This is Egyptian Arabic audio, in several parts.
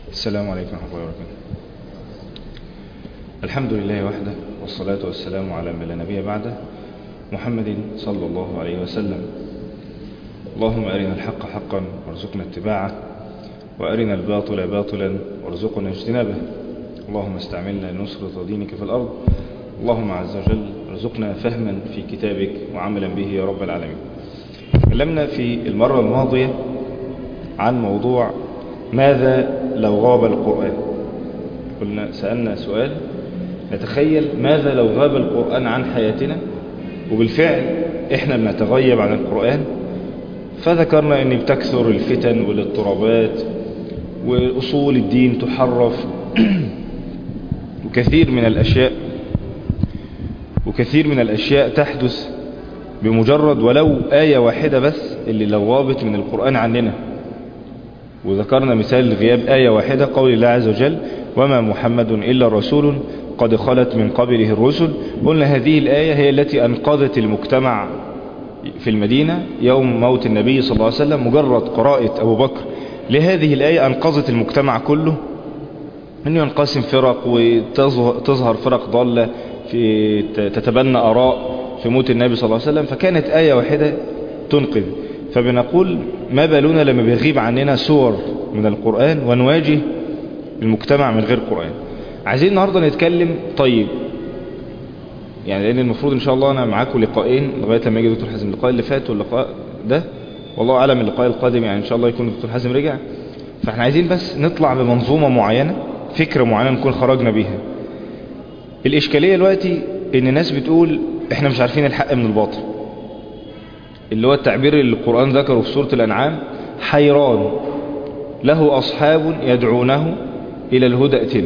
السلام عليكم ورحمة الله وبركاته الحمد لله وحده والصلاة والسلام على من لا نبي بعده محمد صلى الله عليه وسلم اللهم أرنا الحق حقا وارزقنا اتباعه وأرنا الباطل باطلا وارزقنا اجتنابه اللهم استعملنا لنصرة دينك في الأرض اللهم عز وجل ارزقنا فهما في كتابك وعملا به يا رب العالمين تكلمنا في المرة الماضية عن موضوع ماذا لو غاب القرآن قلنا سألنا سؤال نتخيل ماذا لو غاب القرآن عن حياتنا وبالفعل احنا بنتغيب عن القرآن فذكرنا ان بتكثر الفتن والاضطرابات وأصول الدين تحرف وكثير من الأشياء وكثير من الأشياء تحدث بمجرد ولو آية واحدة بس اللي لو غابت من القرآن عننا وذكرنا مثال غياب آية واحدة قول الله عز وجل وما محمد إلا رسول قد خلت من قبله الرسل قلنا هذه الآية هي التي أنقذت المجتمع في المدينة يوم موت النبي صلى الله عليه وسلم مجرد قراءة أبو بكر لهذه الآية أنقذت المجتمع كله أنه ينقسم فرق وتظهر فرق ضالة في تتبنى أراء في موت النبي صلى الله عليه وسلم فكانت آية واحدة تنقذ فبنقول ما بالنا لما بيغيب عننا سور من القرآن ونواجه المجتمع من غير قرآن عايزين النهاردة نتكلم طيب يعني لأن المفروض إن شاء الله أنا معاكم لقاءين لغاية لما يجي دكتور حازم اللقاء اللي فات واللقاء ده والله أعلم اللقاء القادم يعني إن شاء الله يكون دكتور حازم رجع فاحنا عايزين بس نطلع بمنظومة معينة فكرة معينة نكون خرجنا بيها الإشكالية دلوقتي إن الناس بتقول إحنا مش عارفين الحق من الباطل اللي هو التعبير اللي القرآن ذكره في سورة الأنعام حيران له أصحاب يدعونه إلى الهدى ائتنا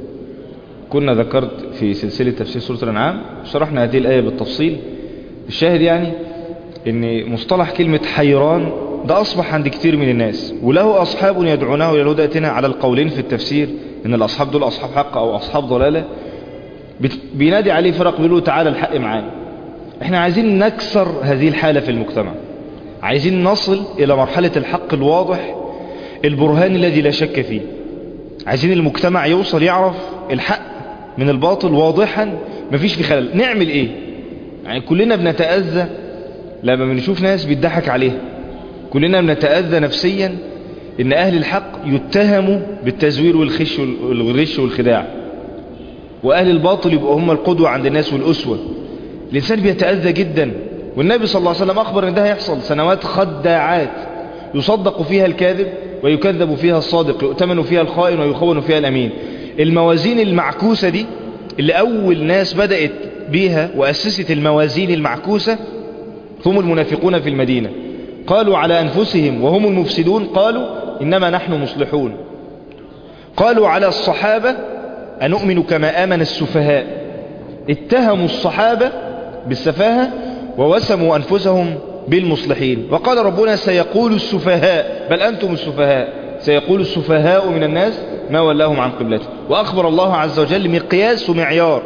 كنا ذكرت في سلسلة تفسير سورة الأنعام شرحنا هذه الآية بالتفصيل الشاهد يعني ان مصطلح كلمة حيران ده أصبح عند كتير من الناس وله أصحاب يدعونه إلى الهدى ائتنا على القولين في التفسير إن الأصحاب دول أصحاب حق أو أصحاب ضلالة بينادي عليه فرق بيقول له تعالى الحق معانا احنا عايزين نكسر هذه الحالة في المجتمع عايزين نصل إلى مرحلة الحق الواضح البرهان الذي لا شك فيه عايزين المجتمع يوصل يعرف الحق من الباطل واضحا مفيش في خلل نعمل ايه يعني كلنا بنتأذى لما بنشوف ناس بيضحك عليها كلنا بنتأذى نفسيا ان اهل الحق يتهموا بالتزوير والخش والغش والخداع واهل الباطل يبقوا هم القدوة عند الناس والاسوة الانسان بيتأذى جدا والنبي صلى الله عليه وسلم اخبر ان ده هيحصل سنوات خداعات يصدق فيها الكاذب ويكذب فيها الصادق يؤتمن فيها الخائن ويخون فيها الامين الموازين المعكوسة دي اللي اول ناس بدأت بيها واسست الموازين المعكوسة هم المنافقون في المدينة قالوا على انفسهم وهم المفسدون قالوا انما نحن مصلحون قالوا على الصحابة أنؤمن كما آمن السفهاء اتهموا الصحابة بالسفاهة ووسموا أنفسهم بالمصلحين وقال ربنا سيقول السفهاء بل أنتم السفهاء سيقول السفهاء من الناس ما ولاهم عن قبلته وأخبر الله عز وجل مقياس ومعيار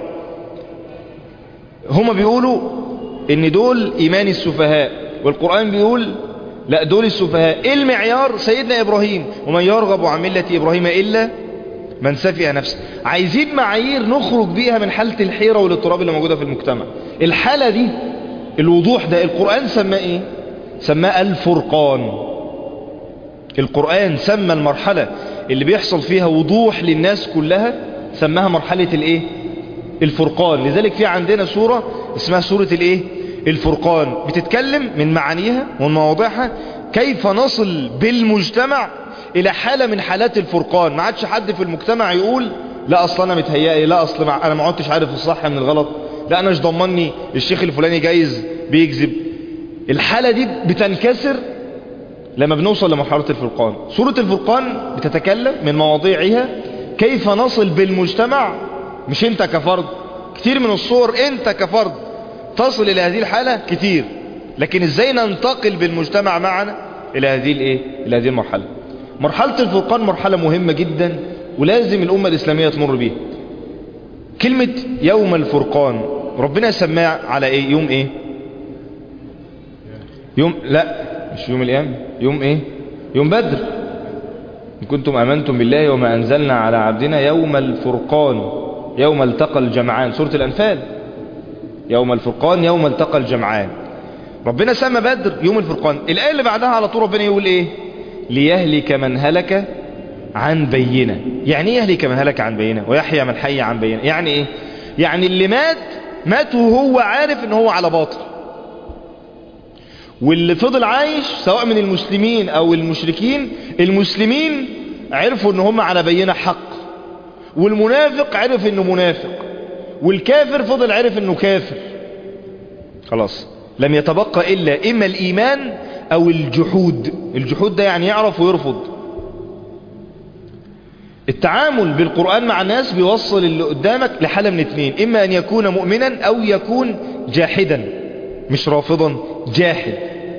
هم بيقولوا ان دول إيمان السفهاء والقرآن بيقول لا دول السفهاء ايه المعيار سيدنا إبراهيم ومن يرغب عن ملة إبراهيم إلا من سفه نفسه عايزين معايير نخرج بيها من حالة الحيرة والاضطراب اللي موجودة في المجتمع الحالة دي الوضوح ده القرآن سماه ايه سماه الفرقان القرآن سمى المرحلة اللي بيحصل فيها وضوح للناس كلها سماها مرحلة الايه الفرقان لذلك في عندنا سورة اسمها سورة الايه الفرقان بتتكلم من معانيها ومن مواضيعها كيف نصل بالمجتمع الى حالة من حالات الفرقان ما عادش حد في المجتمع يقول لا اصلا انا متهيألي لا اصلا انا ما عدتش عارف الصح من الغلط لا انا مش ضمني الشيخ الفلاني جايز بيكذب الحالة دي بتنكسر لما بنوصل لمرحلة الفرقان سورة الفرقان بتتكلم من مواضيعها كيف نصل بالمجتمع مش انت كفرد كتير من الصور انت كفرد تصل الى هذه الحالة كتير لكن ازاي ننتقل بالمجتمع معنا الى هذه الايه الى هذه المرحلة مرحلة الفرقان مرحلة مهمة جدا ولازم الأمة الإسلامية تمر بيها كلمة يوم الفرقان ربنا سماه على ايه يوم ايه يوم لا مش يوم القيامة يوم ايه يوم بدر إن كنتم أمنتم بالله وما أنزلنا على عبدنا يوم الفرقان يوم التقى الجمعان سورة الأنفال يوم الفرقان يوم التقى الجمعان ربنا سمى بدر يوم الفرقان الآية اللي بعدها على طول ربنا يقول إيه ليهلك من هلك عن بينة يعني ايه يهلك من هلك عن بينة ويحيى من حي عن بينة يعني ايه يعني اللي مات مات وهو عارف ان هو على باطل واللي فضل عايش سواء من المسلمين او المشركين المسلمين عرفوا ان هم على بينة حق والمنافق عرف انه منافق والكافر فضل عرف انه كافر خلاص لم يتبقى الا اما الايمان او الجحود الجحود ده يعني يعرف ويرفض التعامل بالقرآن مع الناس بيوصل اللي قدامك لحالة من اتنين اما ان يكون مؤمنا او يكون جاحدا مش رافضا جاحد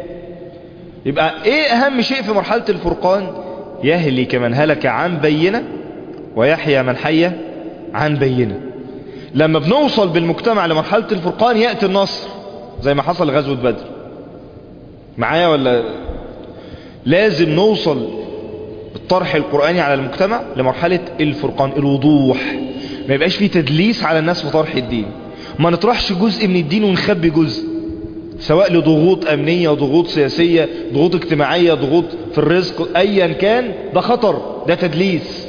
يبقى ايه اهم شيء في مرحلة الفرقان يهلك من هلك عن بينة ويحيى من حي عن بينة لما بنوصل بالمجتمع لمرحلة الفرقان يأتي النصر زي ما حصل غزوة بدر معايا ولا لازم نوصل الطرح القرآني على المجتمع لمرحلة الفرقان الوضوح ما يبقاش فيه تدليس على الناس في طرح الدين ما نطرحش جزء من الدين ونخبي جزء سواء لضغوط أمنية ضغوط سياسية ضغوط اجتماعية ضغوط في الرزق أيا كان ده خطر ده تدليس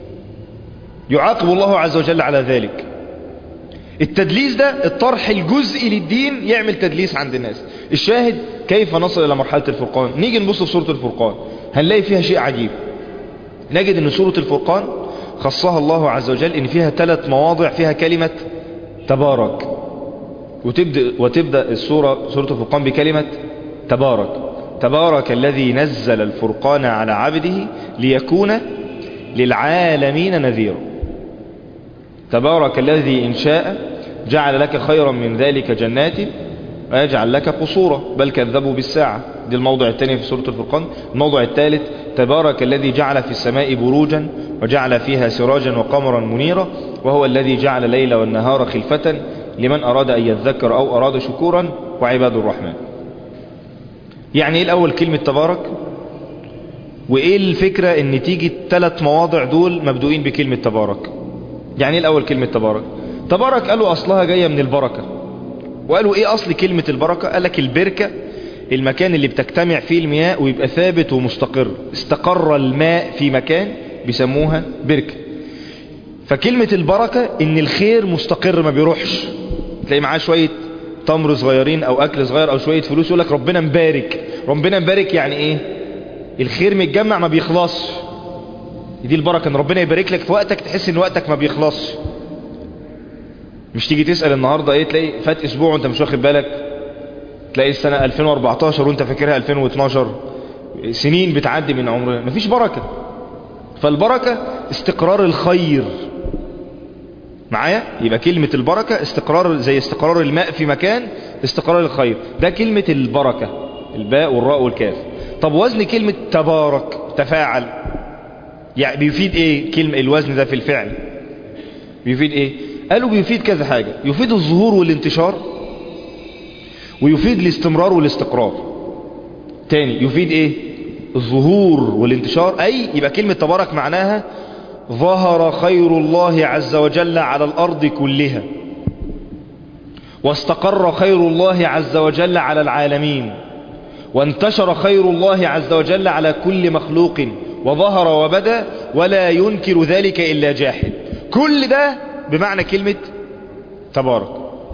يعاقب الله عز وجل على ذلك التدليس ده الطرح الجزئي للدين يعمل تدليس عند الناس الشاهد كيف نصل إلى مرحلة الفرقان نيجي نبص في سورة الفرقان هنلاقي فيها شيء عجيب نجد ان سورة الفرقان خصها الله عز وجل ان فيها ثلاث مواضع فيها كلمة تبارك وتبدأ, وتبدأ السورة سورة الفرقان بكلمة تبارك تبارك الذي نزل الفرقان على عبده ليكون للعالمين نذيرا تبارك الذي إن شاء جعل لك خيرا من ذلك جنات ويجعل لك قصورا بل كذبوا بالساعة دي الموضع الثاني في سورة الفرقان الموضع الثالث تبارك الذي جعل في السماء بروجا وجعل فيها سراجا وقمرا منيرا وهو الذي جعل الليل والنهار خلفة لمن أراد أن يذكر أو أراد شكورا وعباد الرحمن يعني ايه الأول كلمة تبارك وايه الفكرة ان تيجي الثلاث مواضع دول مبدوئين بكلمة تبارك يعني ايه الأول كلمة تبارك تبارك قالوا أصلها جاية من البركة وقالوا ايه أصل كلمة البركة قال لك البركة المكان اللي بتجتمع فيه المياه ويبقى ثابت ومستقر استقر الماء في مكان بيسموها بركة فكلمة البركة ان الخير مستقر ما بيروحش تلاقي معاه شوية تمر صغيرين او اكل صغير او شوية فلوس يقول لك ربنا مبارك ربنا مبارك يعني ايه الخير متجمع ما بيخلصش دي البركة ان ربنا يبارك لك في وقتك تحس ان وقتك ما بيخلصش مش تيجي تسأل النهاردة ايه تلاقي فات اسبوع وانت مش واخد بالك تلاقي السنة 2014 وانت فاكرها 2012 سنين بتعدي من عمرنا مفيش بركة فالبركة استقرار الخير معايا يبقى كلمة البركة استقرار زي استقرار الماء في مكان استقرار الخير ده كلمة البركة الباء والراء والكاف طب وزن كلمة تبارك تفاعل يعني بيفيد ايه كلمة الوزن ده في الفعل بيفيد ايه قالوا بيفيد كذا حاجة يفيد الظهور والانتشار ويفيد الاستمرار والاستقرار تاني يفيد ايه الظهور والانتشار اي يبقى كلمة تبارك معناها ظهر خير الله عز وجل على الارض كلها واستقر خير الله عز وجل على العالمين وانتشر خير الله عز وجل على كل مخلوق وظهر وبدا ولا ينكر ذلك إلا جاحد كل ده بمعنى كلمة تبارك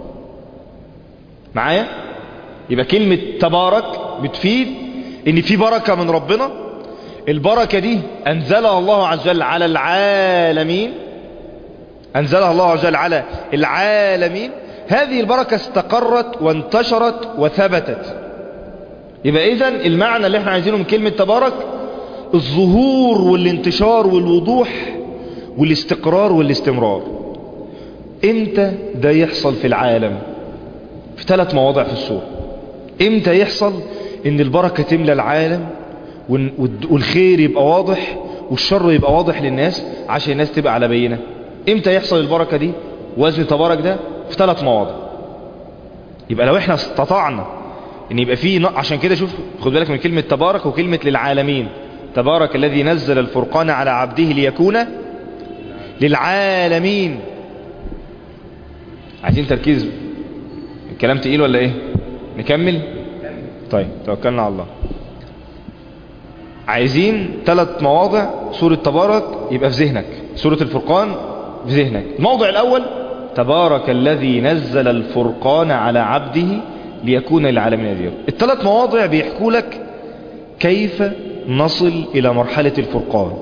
معايا يبقى كلمة تبارك بتفيد ان في بركة من ربنا البركة دي انزلها الله عز وجل على العالمين انزلها الله عز وجل على العالمين هذه البركة استقرت وانتشرت وثبتت يبقى اذا المعنى اللي احنا عايزينه من كلمة تبارك الظهور والانتشار والوضوح والاستقرار والاستمرار امتى ده يحصل في العالم في ثلاث مواضع في السورة امتى يحصل ان البركة تملى العالم والخير يبقى واضح والشر يبقى واضح للناس عشان الناس تبقى على بينة امتى يحصل البركة دي وزن تبارك ده في ثلاث مواضع يبقى لو احنا استطعنا ان يبقى فيه عشان كده شوف خد بالك من كلمة تبارك وكلمة للعالمين تبارك الذي نزل الفرقان على عبده ليكون للعالمين عايزين تركيز الكلام تقيل ولا ايه نكمل طيب توكلنا على الله عايزين ثلاث مواضع سورة تبارك يبقى في ذهنك سورة الفرقان في ذهنك الموضع الأول تبارك الذي نزل الفرقان على عبده ليكون للعالمين نذيرا الثلاث مواضع بيحكوا لك كيف نصل إلى مرحلة الفرقان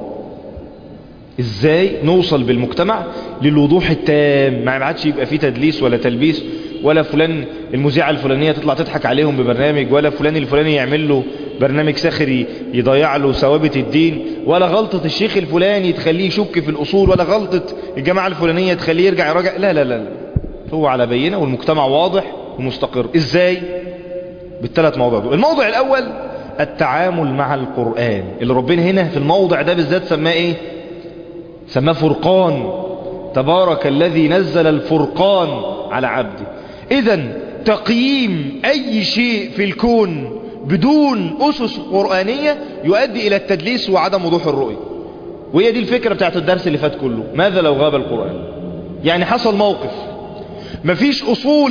ازاي نوصل بالمجتمع للوضوح التام ما عادش يبقى فيه تدليس ولا تلبيس ولا فلان المذيعة الفلانية تطلع تضحك عليهم ببرنامج ولا فلان الفلاني يعمل له برنامج ساخر يضيع له ثوابت الدين ولا غلطة الشيخ الفلاني تخليه يشك في الأصول ولا غلطة الجماعة الفلانية تخليه يرجع يراجع لا لا لا هو على بينة والمجتمع واضح ومستقر ازاي بالثلاث مواضع دول الموضع الأول التعامل مع القرآن اللي ربنا هنا في الموضع ده بالذات سماه ايه سماه فرقان تبارك الذي نزل الفرقان على عبده اذا تقييم اي شيء في الكون بدون اسس قرآنية يؤدي الى التدليس وعدم وضوح الرؤية وهي دي الفكرة بتاعت الدرس اللي فات كله ماذا لو غاب القرآن يعني حصل موقف مفيش اصول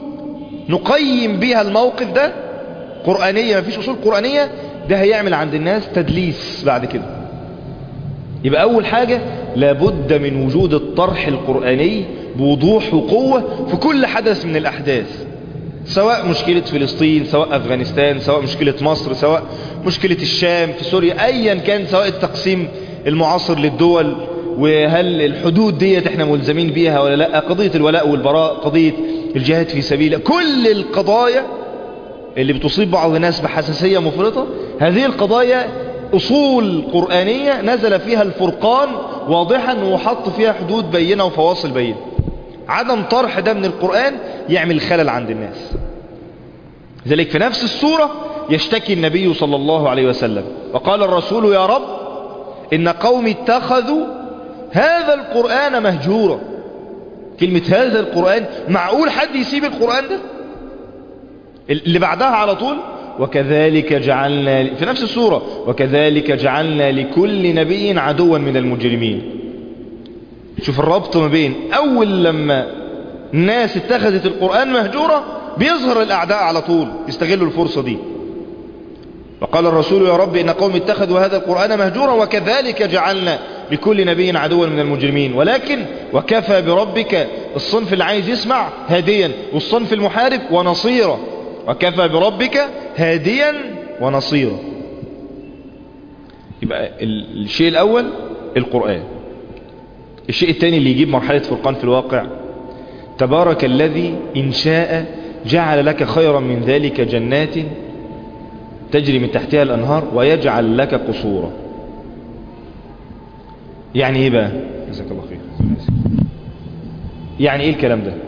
نقيم بها الموقف ده قرآنية مفيش اصول قرآنية ده هيعمل عند الناس تدليس بعد كده يبقى أول حاجة لابد من وجود الطرح القرآني بوضوح وقوة في كل حدث من الأحداث سواء مشكلة فلسطين سواء أفغانستان سواء مشكلة مصر سواء مشكلة الشام في سوريا أيا كان سواء التقسيم المعاصر للدول وهل الحدود ديت احنا ملزمين بيها ولا لا قضية الولاء والبراء قضية الجهاد في سبيل كل القضايا اللي بتصيب بعض الناس بحساسية مفرطة هذه القضايا أصول قرآنية نزل فيها الفرقان واضحا وحط فيها حدود بينة وفواصل بينة عدم طرح ده من القرآن يعمل خلل عند الناس ذلك في نفس السورة يشتكي النبي صلى الله عليه وسلم وقال الرسول يا رب إن قوم اتخذوا هذا القرآن مهجورا كلمة هذا القرآن معقول حد يسيب القرآن ده اللي بعدها على طول وكذلك جعلنا في نفس السورة وكذلك جعلنا لكل نبي عدوا من المجرمين شوف الربط ما بين أول لما الناس اتخذت القرآن مهجورة بيظهر الأعداء على طول يستغلوا الفرصة دي وقال الرسول يا رب إن قوم اتخذوا هذا القرآن مهجورا وكذلك جعلنا لكل نبي عدوا من المجرمين ولكن وكفى بربك الصنف اللي عايز يسمع هاديا والصنف المحارب ونصيرا وكفى بربك هاديا ونصيرا يبقى الشيء الأول القرآن الشيء الثاني اللي يجيب مرحلة فرقان في الواقع تبارك الذي إن شاء جعل لك خيرا من ذلك جنات تجري من تحتها الأنهار ويجعل لك قصورا يعني ايه بقى جزاك الله خير يعني ايه الكلام ده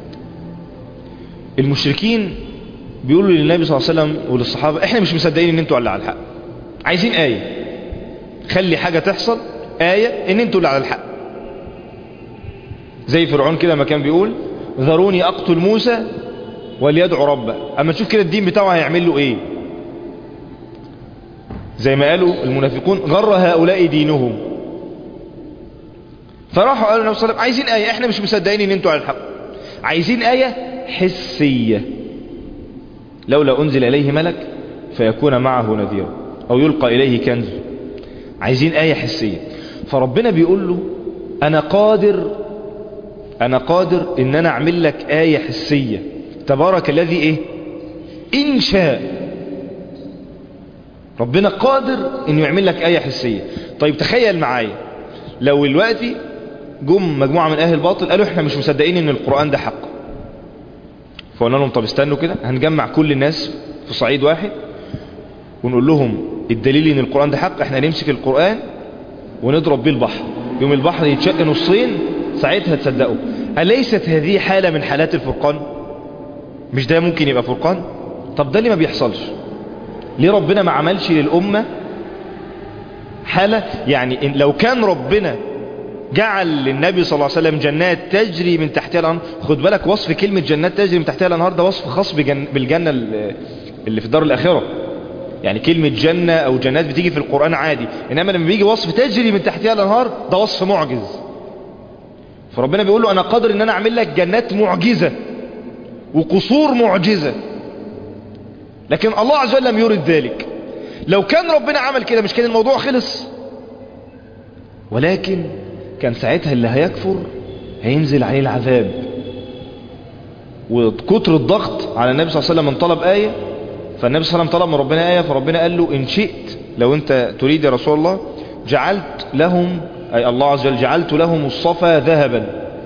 المشركين بيقولوا للنبي صلى الله عليه وسلم وللصحابة احنا مش مصدقين ان انتوا اللي على الحق عايزين آية خلي حاجة تحصل آية ان انتوا اللي على الحق زي فرعون كده ما كان بيقول ذروني اقتل موسى وليدعو ربه اما تشوف كده الدين بتاعه هيعمل له ايه زي ما قالوا المنافقون غر هؤلاء دينهم فراحوا قالوا النبي صلى الله عليه وسلم عايزين آية احنا مش مصدقين ان انتوا على الحق عايزين آية حسية لولا أنزل إليه ملك فيكون معه نذيرا أو يلقى إليه كنز عايزين آية حسية فربنا بيقول له أنا قادر أنا قادر إن أنا أعمل لك آية حسية تبارك الذي إيه إن شاء ربنا قادر إنه يعمل لك آية حسية طيب تخيل معايا لو دلوقتي جم مجموعة من أهل الباطل قالوا إحنا مش مصدقين إن القرآن ده حق فقلنا لهم طب استنوا كده هنجمع كل الناس في صعيد واحد ونقول لهم الدليل ان القرآن ده حق احنا نمسك القرآن ونضرب بيه البحر يوم البحر يتشق نصين ساعتها تصدقوا أليست هذه حالة من حالات الفرقان مش ده ممكن يبقى فرقان طب ده اللي ما بيحصلش ليه ربنا ما عملش للأمة حالة يعني إن لو كان ربنا جعل للنبي صلى الله عليه وسلم جنات تجري من تحتها الأنهار خد بالك وصف كلمة جنات تجري من تحتها الأنهار ده وصف خاص بجن... بالجنة اللي في دار الآخرة يعني كلمة جنة او جنات بتيجي في القرآن عادي انما لما بيجي وصف تجري من تحتها الانهار ده وصف معجز فربنا بيقول له انا قادر ان انا اعمل لك جنات معجزة وقصور معجزة لكن الله عز وجل لم يرد ذلك لو كان ربنا عمل كده مش كان الموضوع خلص ولكن كان ساعتها اللي هيكفر هينزل عليه العذاب وكتر الضغط على النبي صلى الله عليه وسلم من طلب آية فالنبي صلى الله عليه وسلم طلب من ربنا آية فربنا قال له إن شئت لو أنت تريد يا رسول الله جعلت لهم أي الله عز وجل جعلت لهم الصفا ذهبا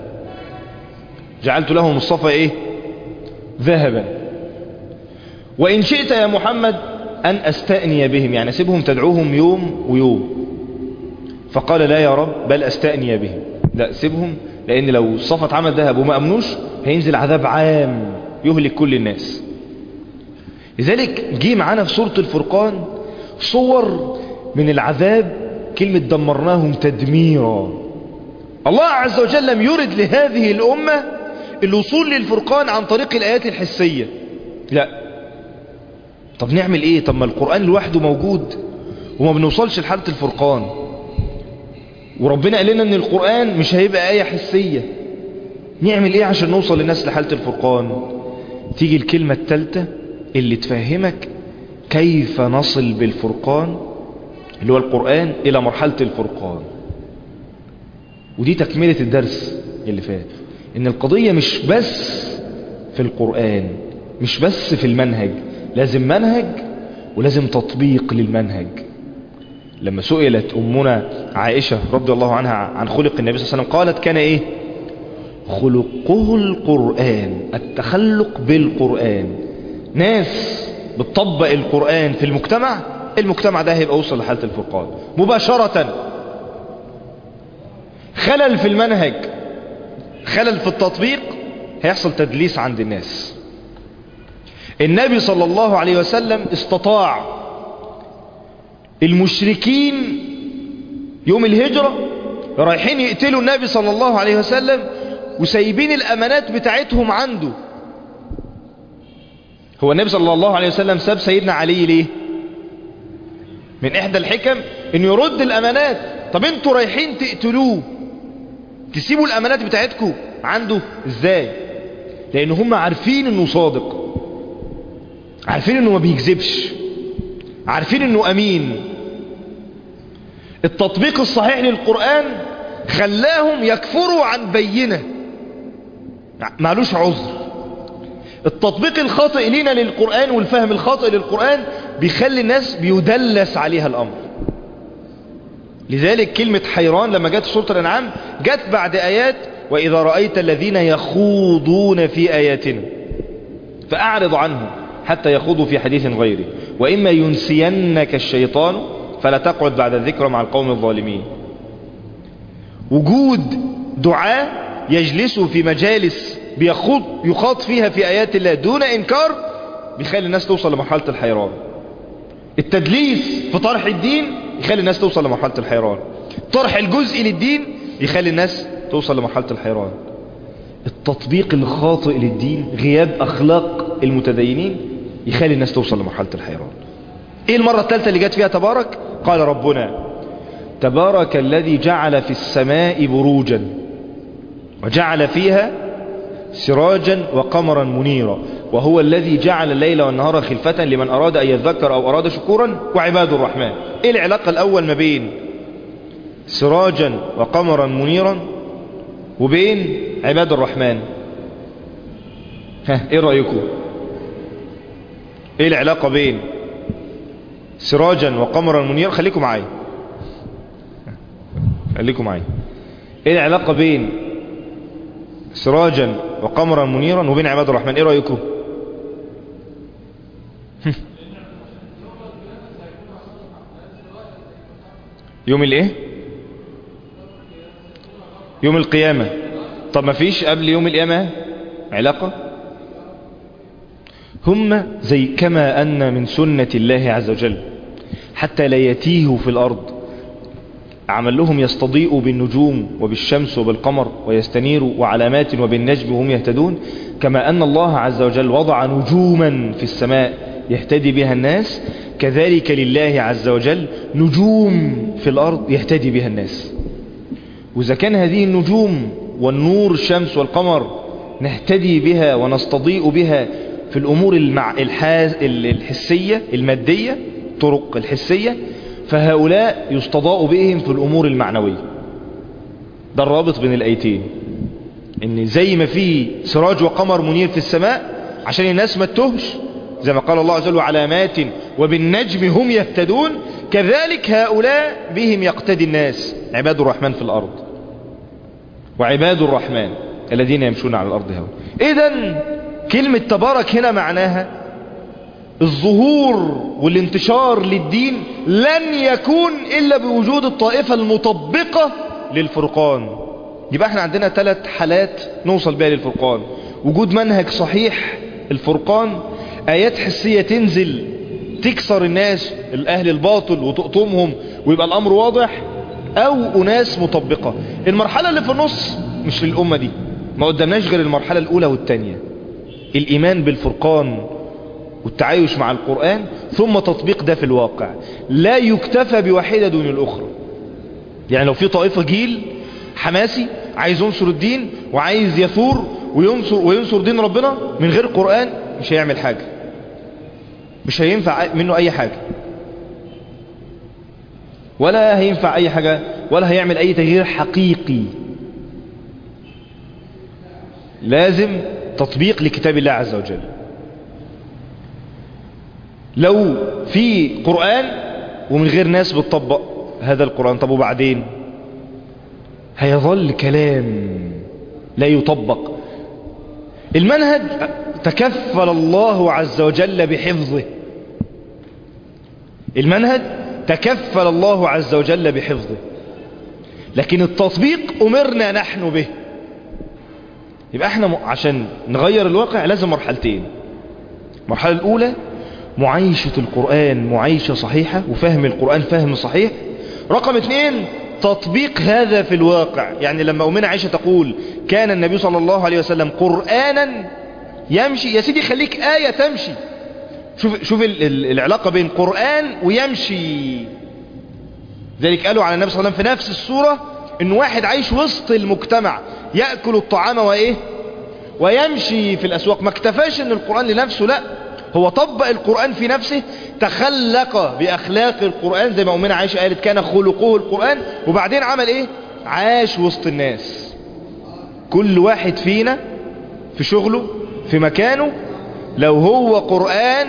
جعلت لهم الصفا إيه ذهبا وإن شئت يا محمد أن أستأني بهم يعني أسيبهم تدعوهم يوم ويوم فقال لا يا رب بل أستأني بهم لا سيبهم لأن لو الصفا اتعمل ذهب وما أمنوش هينزل عذاب عام يهلك كل الناس لذلك جه معانا في سورة الفرقان صور من العذاب كلمة دمرناهم تدميرا الله عز وجل لم يرد لهذه الأمة الوصول للفرقان عن طريق الآيات الحسية لا طب نعمل ايه طب ما القرآن لوحده موجود وما بنوصلش لحالة الفرقان وربنا قال لنا ان القرآن مش هيبقى آية حسية نعمل ايه عشان نوصل للناس لحالة الفرقان تيجي الكلمة التالتة اللي تفهمك كيف نصل بالفرقان اللي هو القرآن الى مرحلة الفرقان ودي تكملة الدرس اللي فات ان القضية مش بس في القرآن مش بس في المنهج لازم منهج ولازم تطبيق للمنهج لما سئلت أمنا عائشة رضي الله عنها عن خلق النبي صلى الله عليه وسلم قالت كان إيه خلقه القرآن التخلق بالقرآن ناس بتطبق القرآن في المجتمع المجتمع ده هيبقى وصل لحالة الفرقان مباشرة خلل في المنهج خلل في التطبيق هيحصل تدليس عند الناس النبي صلى الله عليه وسلم استطاع المشركين يوم الهجرة رايحين يقتلوا النبي صلى الله عليه وسلم وسايبين الأمانات بتاعتهم عنده هو النبي صلى الله عليه وسلم ساب سيدنا علي ليه من إحدى الحكم إنه يرد الأمانات طب انتوا رايحين تقتلوه تسيبوا الأمانات بتاعتكم عنده ازاي لأن هم عارفين إنه صادق عارفين إنه ما بيكذبش عارفين إنه أمين التطبيق الصحيح للقرآن خلاهم يكفروا عن بينة معلوش عذر التطبيق الخاطئ لنا للقرآن والفهم الخاطئ للقرآن بيخلي الناس بيدلس عليها الأمر لذلك كلمة حيران لما جت سورة الأنعام جت بعد آيات وإذا رأيت الذين يخوضون في آياتنا فأعرض عنهم حتى يخوضوا في حديث غيره وإما ينسينك الشيطان فلا تقعد بعد الذكر مع القوم الظالمين وجود دعاء يجلسوا في مجالس بيخوض يخاض فيها في آيات الله دون إنكار بيخلي الناس توصل لمرحلة الحيران التدليس في طرح الدين يخلي الناس توصل لمرحلة الحيران طرح الجزء للدين يخلي الناس توصل لمرحلة الحيران التطبيق الخاطئ للدين غياب أخلاق المتدينين يخلي الناس توصل لمرحلة الحيران ايه المرة الثالثة اللي جت فيها تبارك قال ربنا تبارك الذي جعل في السماء بروجا وجعل فيها سراجا وقمرا منيرا وهو الذي جعل الليل والنهار خلفة لمن أراد أن يذكر أو أراد شكورا وعباد الرحمن إيه العلاقة الأول ما بين سراجا وقمرا منيرا وبين عباد الرحمن ها إيه رأيكم إيه العلاقة بين سراجا وقمرا منيرا خليكم معايا خليكم معايا ايه العلاقة بين سراجا وقمرا منيرا وبين عباد الرحمن ايه رأيكم يوم الايه يوم القيامة طب ما فيش قبل يوم القيامة علاقة هم زي كما أن من سنة الله عز وجل حتى لا يتيهوا في الأرض عمل لهم يستضيئوا بالنجوم وبالشمس وبالقمر ويستنيروا وعلامات وبالنجم وهم يهتدون كما أن الله عز وجل وضع نجوما في السماء يهتدي بها الناس كذلك لله عز وجل نجوم في الأرض يهتدي بها الناس وإذا كان هذه النجوم والنور الشمس والقمر نهتدي بها ونستضيء بها في الأمور المع... الحاز... الحسية المادية طرق الحسية فهؤلاء يستضاء بهم في الأمور المعنوية ده الرابط بين الآيتين ان زي ما في سراج وقمر منير في السماء عشان الناس ما تتهش زي ما قال الله عز وجل علامات وبالنجم هم يهتدون كذلك هؤلاء بهم يقتدي الناس عباد الرحمن في الأرض وعباد الرحمن الذين يمشون على الأرض هون إذا كلمة تبارك هنا معناها الظهور والانتشار للدين لن يكون إلا بوجود الطائفة المطبقة للفرقان يبقى احنا عندنا ثلاث حالات نوصل بها للفرقان وجود منهج صحيح الفرقان آيات حسية تنزل تكسر الناس الأهل الباطل وتقطمهم ويبقى الأمر واضح أو أناس مطبقة المرحلة اللي في النص مش للأمة دي ما قدمناش غير المرحلة الأولى والثانية الإيمان بالفرقان والتعايش مع القرآن ثم تطبيق ده في الواقع لا يكتفى بواحدة دون الأخرى يعني لو في طائفة جيل حماسي عايز ينصر الدين وعايز يثور وينصر, وينصر دين ربنا من غير قرآن مش هيعمل حاجة مش هينفع منه أي حاجة ولا هينفع أي حاجة ولا هيعمل أي تغيير حقيقي لازم تطبيق لكتاب الله عز وجل لو في قرآن ومن غير ناس بتطبق هذا القرآن طب وبعدين هيظل كلام لا يطبق المنهج تكفل الله عز وجل بحفظه المنهج تكفل الله عز وجل بحفظه لكن التطبيق أمرنا نحن به يبقى احنا عشان نغير الواقع لازم مرحلتين المرحلة الأولى معايشة القرآن معايشة صحيحة وفهم القرآن فهم صحيح رقم اثنين تطبيق هذا في الواقع يعني لما أمنا عائشة تقول كان النبي صلى الله عليه وسلم قرآنا يمشي يا سيدي خليك آية تمشي شوف, شوف العلاقة بين قرآن ويمشي ذلك قالوا على النبي صلى الله عليه وسلم في نفس السورة ان واحد عايش وسط المجتمع يأكل الطعام وايه ويمشي في الأسواق ما اكتفاش ان القرآن لنفسه لا هو طبق القرآن في نفسه تخلق بأخلاق القرآن زي ما أمنا عائشة قالت كان خلقه القرآن وبعدين عمل ايه عاش وسط الناس كل واحد فينا في شغله في مكانه لو هو قرآن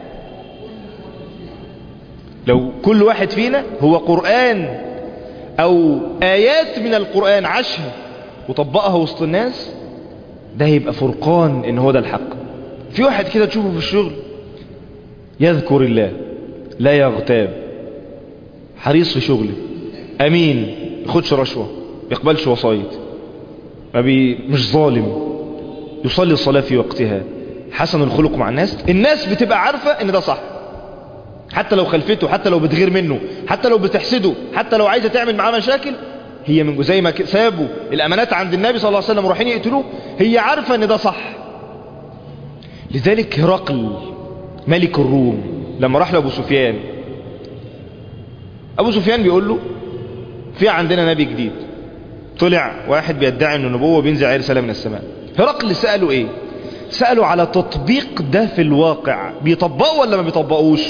لو كل واحد فينا هو قرآن او آيات من القرآن عاشها وطبقها وسط الناس ده يبقى فرقان ان هو ده الحق في واحد كده تشوفه في الشغل يذكر الله لا يغتاب حريص في شغله امين ياخدش رشوة يقبلش وصايد ما بي مش ظالم يصلي الصلاة في وقتها حسن الخلق مع الناس الناس بتبقى عارفة ان ده صح حتى لو خلفته حتى لو بتغير منه حتى لو بتحسده حتى لو عايزة تعمل معاه مشاكل هي من زي ما سابوا الامانات عند النبي صلى الله عليه وسلم ورايحين يقتلوه هي عارفة ان ده صح لذلك هرقل ملك الروم لما راح لابو سفيان ابو سفيان بيقول له في عندنا نبي جديد طلع واحد بيدعي انه نبوه بينزل عليه رساله من السماء هرقل سأله ايه سأله على تطبيق ده في الواقع بيطبقوا ولا ما بيطبقوش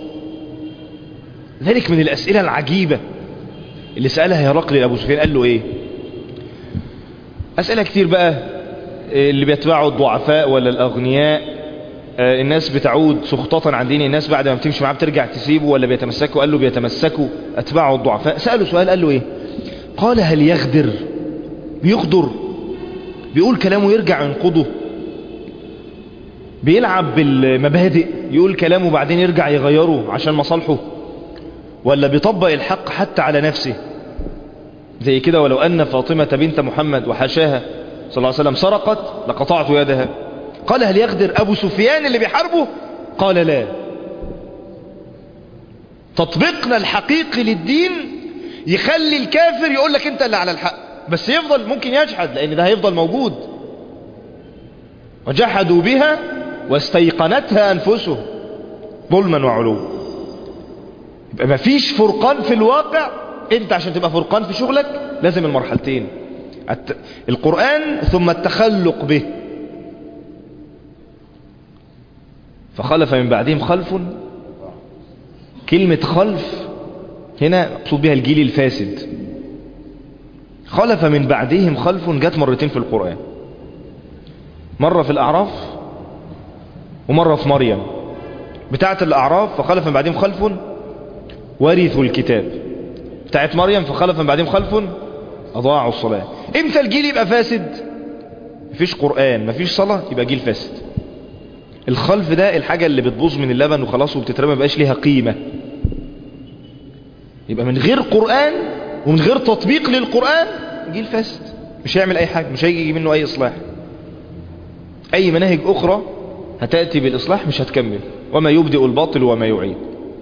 ذلك من الأسئلة العجيبة اللي سألها هرقل لأبو سفيان قال له ايه أسئلة كتير بقى اللي بيتبعوا الضعفاء ولا الأغنياء الناس بتعود سخطة عن دين الناس بعد ما بتمشي معاه بترجع تسيبه ولا بيتمسكوا قال له بيتمسكوا أتباعوا الضعفاء سأله سؤال قال له ايه قال هل يغدر بيغدر بيقول كلامه يرجع ينقضه بيلعب بالمبادئ يقول كلامه بعدين يرجع يغيره عشان مصالحه ولا بيطبق الحق حتى على نفسه زي كده ولو أن فاطمة بنت محمد وحاشاها صلى الله عليه وسلم سرقت لقطعت يدها قال هل يغدر أبو سفيان اللي بيحاربه قال لا تطبيقنا الحقيقي للدين يخلي الكافر يقول لك انت اللي على الحق بس يفضل ممكن يجحد لان ده هيفضل موجود وجحدوا بها واستيقنتها انفسهم ظلما وعلوا يبقى مفيش فرقان في الواقع انت عشان تبقى فرقان في شغلك لازم المرحلتين الت... القرآن ثم التخلق به فخلف من بعدهم خلف كلمة خلف هنا مقصود بها الجيل الفاسد خلف من بعدهم خلف جت مرتين في القرآن مرة في الأعراف ومرة في مريم بتاعة الأعراف فخلف من بعدهم خلف ورثوا الكتاب بتاعة مريم فخلف من بعدهم خلف أضاعوا الصلاة امتى الجيل يبقى فاسد مفيش قرآن مفيش صلاة يبقى جيل فاسد الخلف ده الحاجة اللي بتبوظ من اللبن وخلاص وبتترمى مبقاش ليها قيمة يبقى من غير قرآن ومن غير تطبيق للقرآن جيل فاسد مش هيعمل اي حاجة مش هيجي منه اي اصلاح اي مناهج اخرى هتأتي بالاصلاح مش هتكمل وما يبدئ الباطل وما يعيد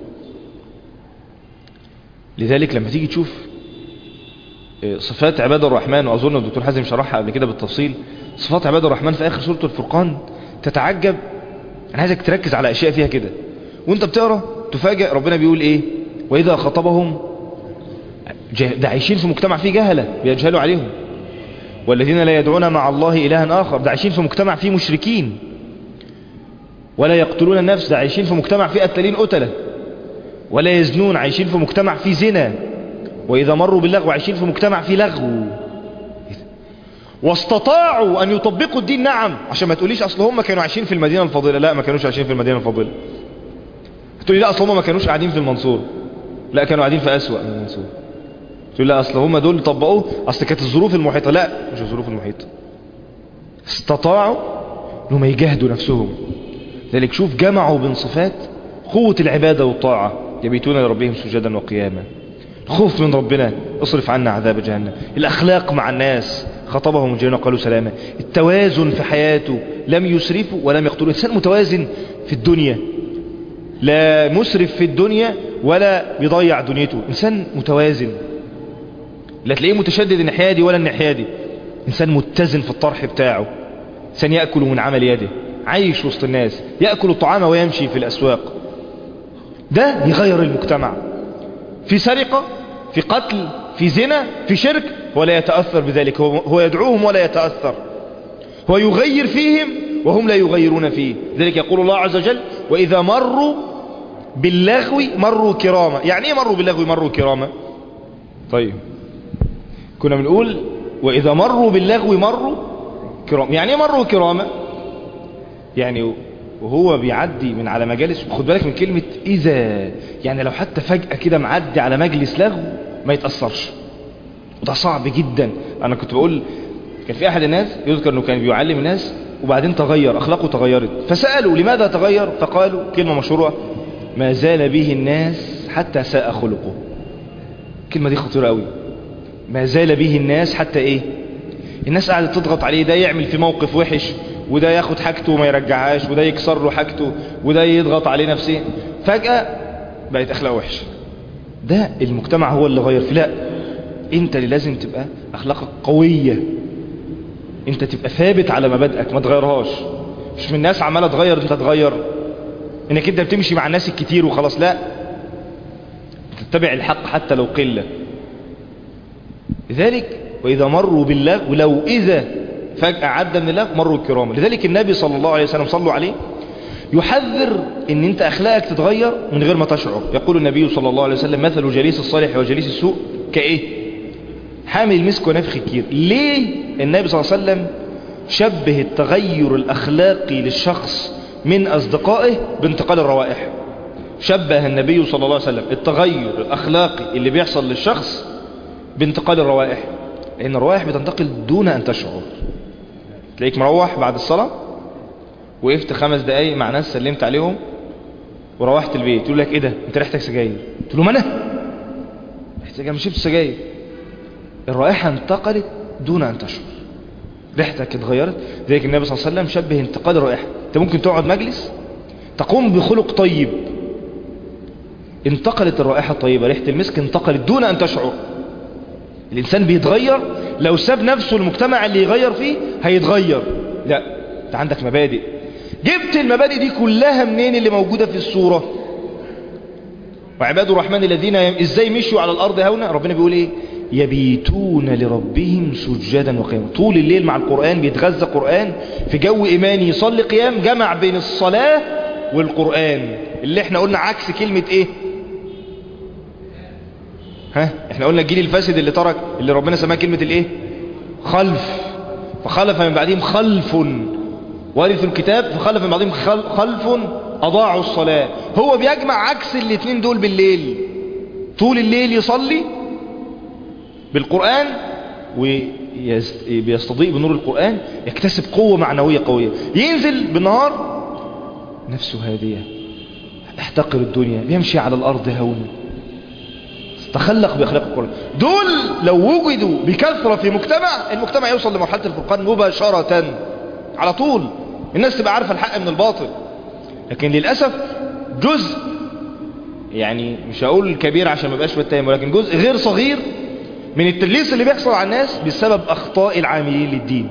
لذلك لما تيجي تشوف صفات عباد الرحمن واظن الدكتور حازم شرحها قبل كده بالتفصيل صفات عباد الرحمن في اخر سورة الفرقان تتعجب انا عايزك تركز على اشياء فيها كده وانت بتقرا تفاجئ ربنا بيقول ايه واذا خطبهم ده عايشين في مجتمع فيه جهلة بيجهلوا عليهم والذين لا يدعون مع الله إلها آخر ده عايشين في مجتمع فيه مشركين ولا يقتلون النفس ده عايشين في مجتمع فيه قتالين قتلة ولا يزنون عايشين في مجتمع فيه زنا وإذا مروا باللغو عايشين في مجتمع فيه لغو واستطاعوا أن يطبقوا الدين نعم عشان ما تقوليش أصل هم كانوا عايشين في المدينة الفاضلة لا ما كانوش عايشين في المدينة الفاضلة تقولي لا أصل هم ما كانوش قاعدين في المنصور لا كانوا قاعدين في أسوأ من المنصور تقول لا أصل هم دول طبقوه أصل كانت الظروف المحيطة لا مش الظروف المحيطة استطاعوا انهم يجاهدوا نفسهم ذلك شوف جمعوا بين صفات قوة العبادة والطاعة يبيتون لربهم سجدا وقياما الخوف من ربنا اصرف عنا عذاب جهنم الأخلاق مع الناس خطبهم الجنة قالوا سلاما التوازن في حياته لم يسرفوا ولم يقتلوا إنسان متوازن في الدنيا لا مسرف في الدنيا ولا بيضيع دنيته إنسان متوازن لا تلاقيه متشدد الناحية دي ولا الناحية دي إنسان متزن في الطرح بتاعه إنسان يأكل من عمل يده عايش وسط الناس يأكل الطعام ويمشي في الأسواق ده يغير المجتمع في سرقة في قتل في زنا في شرك ولا يتأثر بذلك هو يدعوهم ولا يتأثر هو يغير فيهم وهم لا يغيرون فيه ذلك يقول الله عز وجل وإذا مروا باللغو مروا كراما يعني ايه مروا باللغو مروا كراما طيب كنا بنقول وإذا مروا باللغو مروا كرام يعني ايه مروا كراما يعني وهو بيعدي من على مجالس خد بالك من كلمة إذا يعني لو حتى فجأة كده معدي على مجلس لغو ما يتأثرش وده صعب جدا أنا كنت بقول كان في أحد الناس يذكر أنه كان بيعلم الناس وبعدين تغير أخلاقه تغيرت فسألوا لماذا تغير فقالوا كلمة مشهورة ما زال به الناس حتى ساء خلقه الكلمة دي خطيرة قوي ما زال به الناس حتى ايه الناس قاعدة تضغط عليه ده يعمل في موقف وحش وده ياخد حاجته وما يرجعهاش وده يكسر له حاجته وده يضغط عليه نفسيا فجأة بقت اخلاق وحش ده المجتمع هو اللي غير فيه لا انت اللي لازم تبقى اخلاقك قوية انت تبقى ثابت على مبادئك ما تغيرهاش مش من الناس عمالة تغير انت تغير انك انت بتمشي مع الناس الكتير وخلاص لا تتبع الحق حتى لو قلة لذلك وإذا مروا باللغو لو إذا فجأة عدى من اللغو مروا الكرام لذلك النبي صلى الله عليه وسلم صلوا عليه يحذر ان انت اخلاقك تتغير من غير ما تشعر يقول النبي صلى الله عليه وسلم مثل جليس الصالح وجليس السوء كايه حامل المسك ونافخ الكير ليه النبي صلى الله عليه وسلم شبه التغير الاخلاقي للشخص من اصدقائه بانتقال الروائح شبه النبي صلى الله عليه وسلم التغير الاخلاقي اللي بيحصل للشخص بانتقال الروائح لان الروائح بتنتقل دون ان تشعر تلاقيك مروح بعد الصلاة وقفت خمس دقايق مع ناس سلمت عليهم وروحت البيت يقول لك ايه ده انت ريحتك سجاير قلت له ما انا ريحتك مش شفت سجاير الرائحة انتقلت دون ان تشعر ريحتك اتغيرت ذلك النبي صلى الله عليه وسلم شبه انتقال الرائحة انت ممكن تقعد مجلس تقوم بخلق طيب انتقلت الرائحة الطيبة ريحة المسك انتقلت دون ان تشعر الانسان بيتغير لو ساب نفسه المجتمع اللي يغير فيه هيتغير لا انت عندك مبادئ جبت المبادئ دي كلها منين اللي موجودة في السورة وعباد الرحمن الذين ازاي مشوا على الارض هونا ربنا بيقول ايه يبيتون لربهم سجدا وقياما طول الليل مع القرآن بيتغذى قرآن في جو إيماني يصلي قيام جمع بين الصلاة والقرآن اللي احنا قلنا عكس كلمة ايه ها احنا قلنا الجيل الفاسد اللي ترك اللي ربنا سماه كلمة الايه خلف فخلف من بعدهم خلف ورثوا الكتاب فخلف من بعدهم خلف أضاعوا الصلاة هو بيجمع عكس الاثنين دول بالليل طول الليل يصلي بالقرآن وبيستضيء بنور القرآن يكتسب قوة معنوية قوية ينزل بالنهار نفسه هادية احتقر الدنيا يمشي على الأرض هون تخلق بأخلاق القرآن دول لو وجدوا بكثرة في مجتمع المجتمع يوصل لمرحلة الفرقان مباشرة على طول الناس تبقى عارفة الحق من الباطل لكن للأسف جزء يعني مش هقول كبير عشان ما بقاش بتهم ولكن جزء غير صغير من التدليس اللي بيحصل على الناس بسبب أخطاء العاملين للدين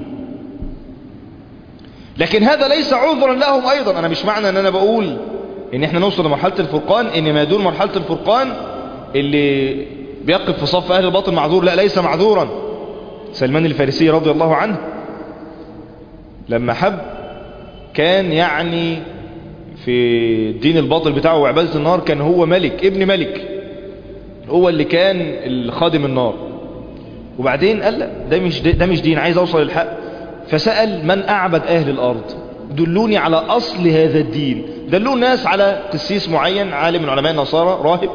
لكن هذا ليس عذرا لهم أيضا أنا مش معنى أن أنا بقول إن إحنا نوصل لمرحلة الفرقان إن ما دون مرحلة الفرقان اللي بيقف في صف أهل الباطل معذور لا ليس معذورا سلمان الفارسي رضي الله عنه لما حب كان يعني في دين الباطل بتاعه وعبادة النار كان هو ملك ابن ملك هو اللي كان الخادم النار وبعدين قال لا ده مش ده مش دين عايز اوصل للحق فسأل من اعبد اهل الارض دلوني على اصل هذا الدين دلوا الناس على قسيس معين عالم من علماء النصارى راهب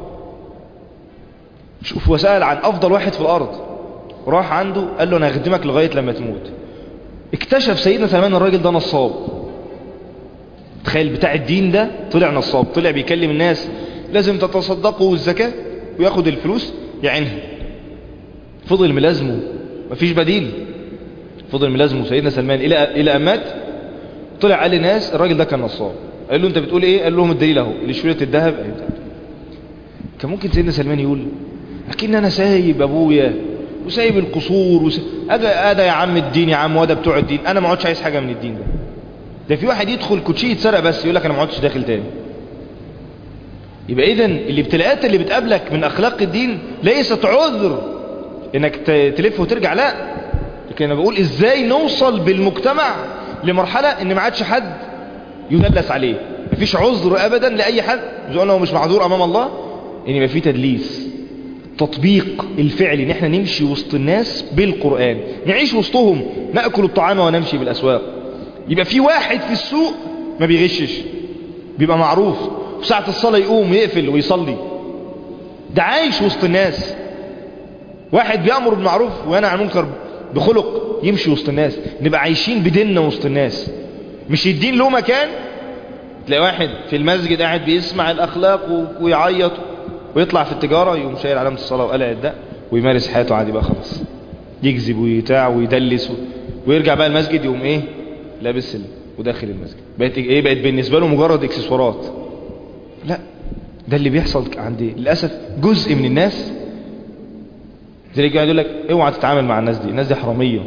شوف وسأل عن افضل واحد في الارض راح عنده قال له انا هخدمك لغاية لما تموت اكتشف سيدنا سلمان الراجل ده نصاب تخيل بتاع الدين ده طلع نصاب طلع بيكلم الناس لازم تتصدقوا الزكاة وياخد الفلوس يعينها فضل ملازمه مفيش بديل فضل ملازمه سيدنا سلمان الى الى ان مات طلع قال للناس الراجل ده كان نصاب قال له انت بتقول ايه قال لهم الدليل اهو اللي شويه الذهب اهي كان ممكن سيدنا سلمان يقول لكن انا سايب ابويا وسايب القصور وسايب ادا ادا يا عم الدين يا عم وده بتوع الدين انا ما عادش عايز حاجه من الدين ده ده في واحد يدخل كوتشي يتسرق بس يقول لك انا ما عادش داخل تاني يبقى اذا الابتلاءات اللي بتقابلك من اخلاق الدين ليست عذر انك تلف وترجع لا لكن انا بقول ازاي نوصل بالمجتمع لمرحلة ان ما عادش حد يدلس عليه مفيش عذر ابدا لاي حد زي انه مش معذور امام الله ان يبقى في تدليس تطبيق الفعل ان احنا نمشي وسط الناس بالقرآن نعيش وسطهم نأكل الطعام ونمشي بالاسواق يبقى في واحد في السوق ما بيغشش بيبقى معروف وساعة الصلاة يقوم ويقفل ويصلي ده عايش وسط الناس واحد بيأمر بالمعروف وانا عن منكر بخلق يمشي وسط الناس نبقى عايشين بديننا وسط الناس مش الدين له مكان تلاقي واحد في المسجد قاعد بيسمع الأخلاق ويعيط ويطلع في التجارة يقوم شايل علامة الصلاة وقلع الدق ويمارس حياته عادي بقى خلاص يكذب ويتاع ويدلس ويرجع بقى المسجد يقوم ايه لابس وداخل المسجد بقت ايه بقت بالنسبة له مجرد اكسسوارات لا ده اللي بيحصل عند للأسف جزء من الناس لذلك قاعد يقول لك اوعى تتعامل مع الناس دي الناس دي حرامية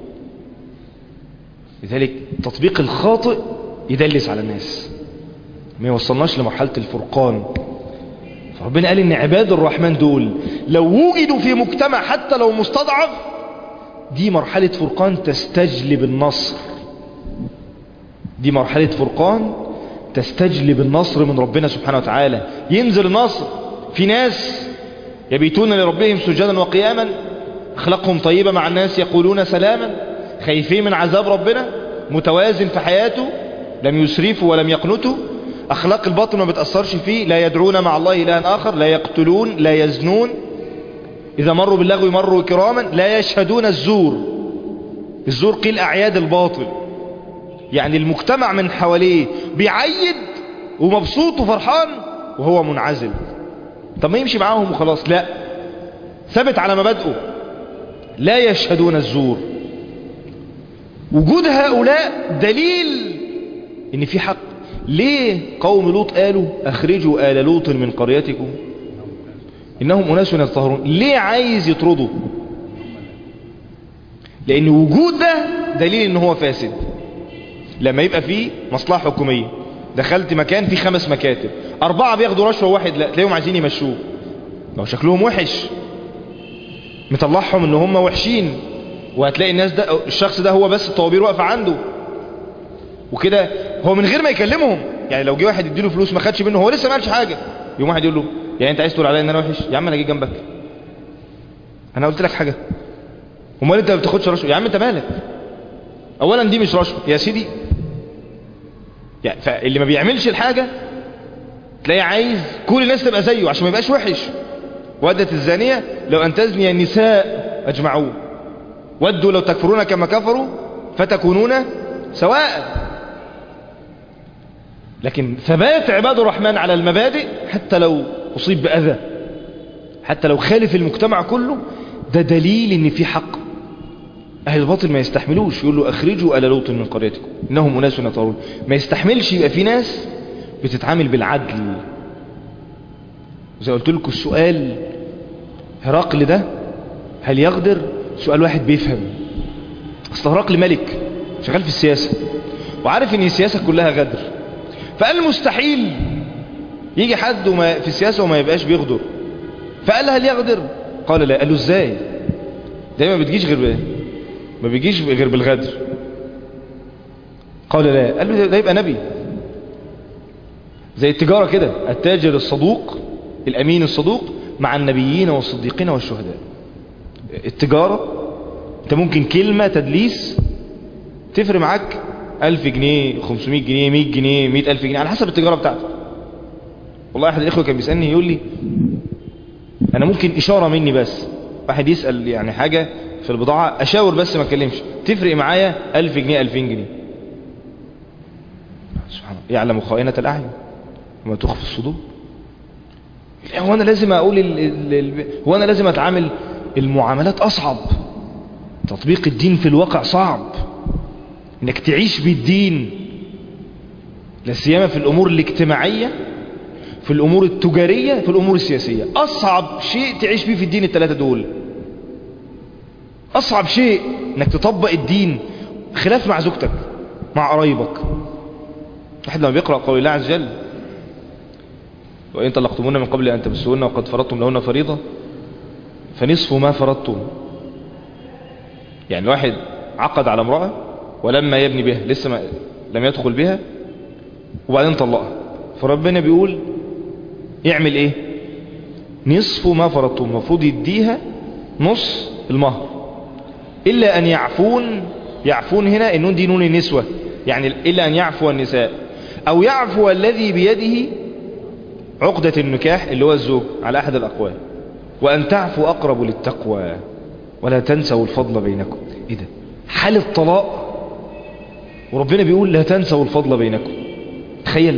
لذلك التطبيق الخاطئ يدلس على الناس ما يوصلناش لمرحلة الفرقان فربنا قال ان عباد الرحمن دول لو وجدوا في مجتمع حتى لو مستضعف دي مرحلة فرقان تستجلب النصر دي مرحلة فرقان تستجلب النصر من ربنا سبحانه وتعالى ينزل النصر في ناس يبيتون لربهم سجدا وقياما اخلاقهم طيبة مع الناس يقولون سلاما خايفين من عذاب ربنا متوازن في حياته لم يسرفوا ولم يقنتوا اخلاق الباطن ما بتأثرش فيه لا يدعون مع الله الها اخر لا يقتلون لا يزنون اذا مروا باللغو مروا كراما لا يشهدون الزور الزور قيل اعياد الباطل يعني المجتمع من حواليه بيعيد ومبسوط وفرحان وهو منعزل طب ما يمشي معاهم وخلاص لا ثبت على مبادئه لا يشهدون الزور وجود هؤلاء دليل ان في حق ليه قوم لوط قالوا اخرجوا آل لوط من قريتكم انهم اناس يتطهرون ليه عايز يطردوا لان وجود ده دليل ان هو فاسد لما يبقى فيه مصلحة حكومية دخلت مكان فيه خمس مكاتب أربعة بياخدوا رشوة واحد لا تلاقيهم عايزين يمشوه لو شكلهم وحش مطلعهم ان هم وحشين وهتلاقي الناس ده الشخص ده هو بس الطوابير واقفة عنده وكده هو من غير ما يكلمهم يعني لو جه واحد يديله فلوس ما خدش منه هو لسه ما قالش حاجة يوم واحد يقول له يعني انت عايز تقول عليا ان انا وحش يا عم انا جيت جنبك انا قلت لك حاجة امال انت ما بتاخدش رشوه يا عم انت مالك اولا دي مش رشوه يا سيدي يعني فاللي ما بيعملش الحاجة تلاقي عايز كل الناس تبقى زيه عشان ما يبقاش وحش ودت الزانية لو أن تزني النساء أجمعون ودوا لو تكفرون كما كفروا فتكونون سواء لكن ثبات عباد الرحمن على المبادئ حتى لو أصيب بأذى حتى لو خالف المجتمع كله ده دليل ان في حق أهل الباطل ما يستحملوش يقول له أخرجوا ألا لوط من قريتكم إنهم أناس يطهرون ما يستحملش يبقى في ناس بتتعامل بالعدل زي قلت لكم السؤال هرقل ده هل يقدر سؤال واحد بيفهم اصل هرقل ملك شغال في السياسة وعارف ان السياسة كلها غدر فقال مستحيل يجي حد وما في السياسة وما يبقاش بيغدر فقال هل يغدر قال لا قال له ازاي دايما بتجيش غير بايه ما بيجيش غير بالغدر قال لا قال له ده يبقى نبي زي التجارة كده التاجر الصدوق الأمين الصدوق مع النبيين والصديقين والشهداء التجارة انت ممكن كلمة تدليس تفرق معاك ألف جنيه خمسمائة جنيه مئة جنيه مئة ألف جنيه على حسب التجارة بتاعتك والله أحد الإخوة كان بيسألني يقول لي أنا ممكن إشارة مني بس واحد يسأل يعني حاجة في البضاعة أشاور بس ما أتكلمش تفرق معايا ألف جنيه ألفين جنيه سبحان الله يعلم خائنة الأعين وما تخفي الصدور هو أنا لازم أقول ال ال ال هو أنا لازم أتعامل المعاملات أصعب تطبيق الدين في الواقع صعب انك تعيش بالدين لا سيما في الامور الاجتماعية في الامور التجارية في الامور السياسية اصعب شيء تعيش بيه في الدين الثلاثة دول اصعب شيء انك تطبق الدين خلاف مع زوجتك مع قرايبك واحد لما بيقرأ قول الله عز وجل وإن طلقتمون من قبل أن تمسوهن وقد فرضتم لهن فريضة فنصف ما فرضتم يعني واحد عقد على امرأة ولما يبني بها لسه ما لم يدخل بها وبعدين طلقها فربنا بيقول يعمل ايه نصف ما فرضتم المفروض يديها نص المهر إلا أن يعفون يعفون هنا النون دي نون النسوة يعني إلا أن يعفو النساء أو يعفو الذي بيده عقدة النكاح اللي هو الزوج على أحد الأقوال وأن تعفو أقرب للتقوى ولا تنسوا الفضل بينكم إيه ده حال الطلاق وربنا بيقول لا تنسوا الفضل بينكم تخيل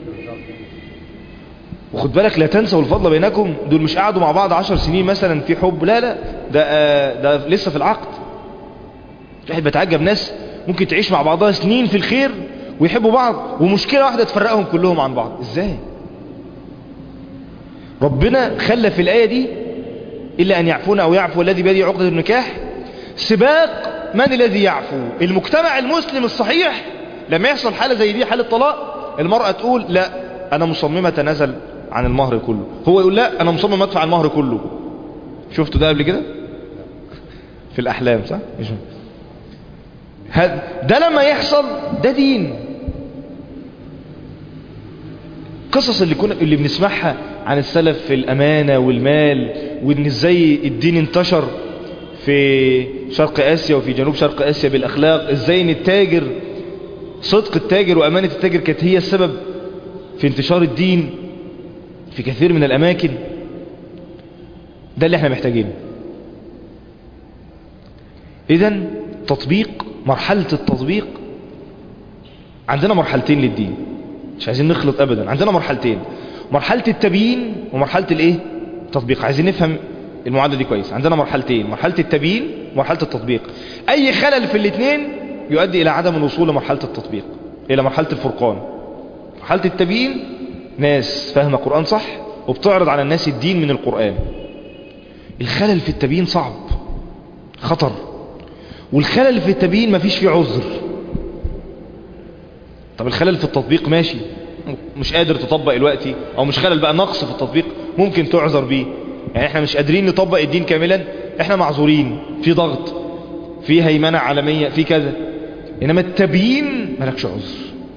وخد بالك لا تنسوا الفضل بينكم دول مش قعدوا مع بعض عشر سنين مثلا في حب لا لا ده, ده لسه في العقد واحد بتعجب ناس ممكن تعيش مع بعضها سنين في الخير ويحبوا بعض ومشكلة واحدة تفرقهم كلهم عن بعض ازاي ربنا خلى في الآية دي إلا أن يعفون أو يعفو الذي بيده عقدة النكاح سباق من الذي يعفو المجتمع المسلم الصحيح لما يحصل حالة زي دي حالة طلاق المرأة تقول لا أنا مصممة تنازل عن المهر كله هو يقول لا أنا مصمم أدفع المهر كله شفتوا ده قبل كده في الأحلام صح مش ده لما يحصل ده دين قصص اللي كنا اللي بنسمعها عن السلف في الأمانة والمال وإن إزاي الدين انتشر في شرق آسيا وفي جنوب شرق آسيا بالأخلاق إزاي إن التاجر صدق التاجر وأمانة التاجر كانت هي السبب في انتشار الدين في كثير من الأماكن ده اللي احنا محتاجينه إذا تطبيق مرحلة التطبيق عندنا مرحلتين للدين مش عايزين نخلط أبدا عندنا مرحلتين مرحلة التبيين ومرحلة الايه التطبيق عايزين نفهم المعادلة دي كويس عندنا مرحلتين مرحلة التبيين ومرحلة التطبيق اي خلل في الاثنين يؤدي الى عدم الوصول لمرحلة التطبيق الى مرحلة الفرقان مرحلة التبيين ناس فاهمة قرآن صح وبتعرض على الناس الدين من القرآن الخلل في التبيين صعب خطر والخلل في التبيين مفيش فيه عذر طب الخلل في التطبيق ماشي مش قادر تطبق دلوقتي او مش خلل بقى نقص في التطبيق ممكن تعذر بيه يعني احنا مش قادرين نطبق الدين كاملا احنا معذورين في ضغط في هيمنة عالمية في كذا انما التبيين ملكش عذر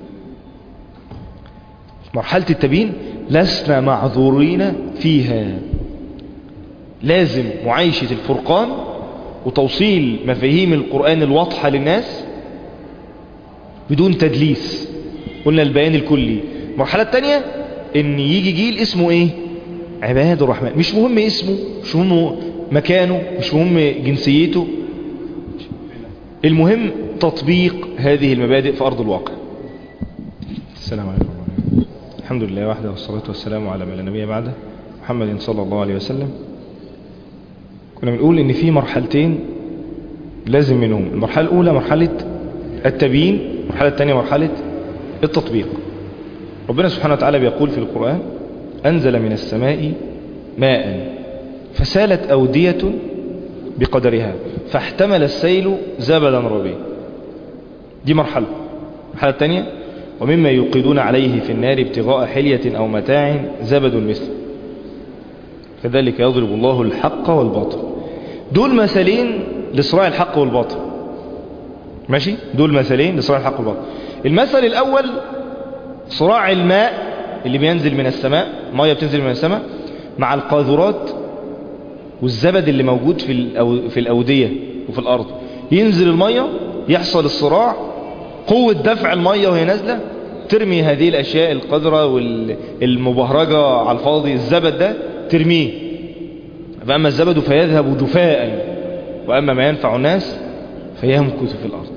مرحلة التبيين لسنا معذورين فيها لازم معايشة الفرقان وتوصيل مفاهيم القرآن الواضحة للناس بدون تدليس قلنا البيان الكلي المرحلة الثانية ان يجي جيل اسمه ايه عباد الرحمن مش مهم اسمه مش مهم مكانه مش مهم جنسيته المهم تطبيق هذه المبادئ في أرض الواقع السلام عليكم الحمد لله وحده والصلاة والسلام على من لا نبي بعده محمد صلى الله عليه وسلم كنا بنقول ان في مرحلتين لازم منهم المرحلة الأولى مرحلة التبيين المرحلة الثانية مرحلة التطبيق ربنا سبحانه وتعالى بيقول في القرآن أنزل من السماء ماء فسالت أودية بقدرها فاحتمل السيل زبدا ربيا دي مرحلة المرحلة الثانية ومما يوقدون عليه في النار ابتغاء حلية أو متاع زبد مثل كذلك يضرب الله الحق والباطل دول مثالين لصراع الحق والباطل ماشي دول مثالين لصراع الحق والباطل المثل الأول صراع الماء اللي بينزل من السماء مية بتنزل من السماء مع القاذورات والزبد اللي موجود في الأو... في الأودية وفي الأرض ينزل المية يحصل الصراع قوة دفع المية وهي نازلة ترمي هذه الأشياء القذرة والمبهرجة على الفاضي الزبد ده ترميه فأما الزبد فيذهب جفاء وأما ما ينفع الناس فيمكث في الأرض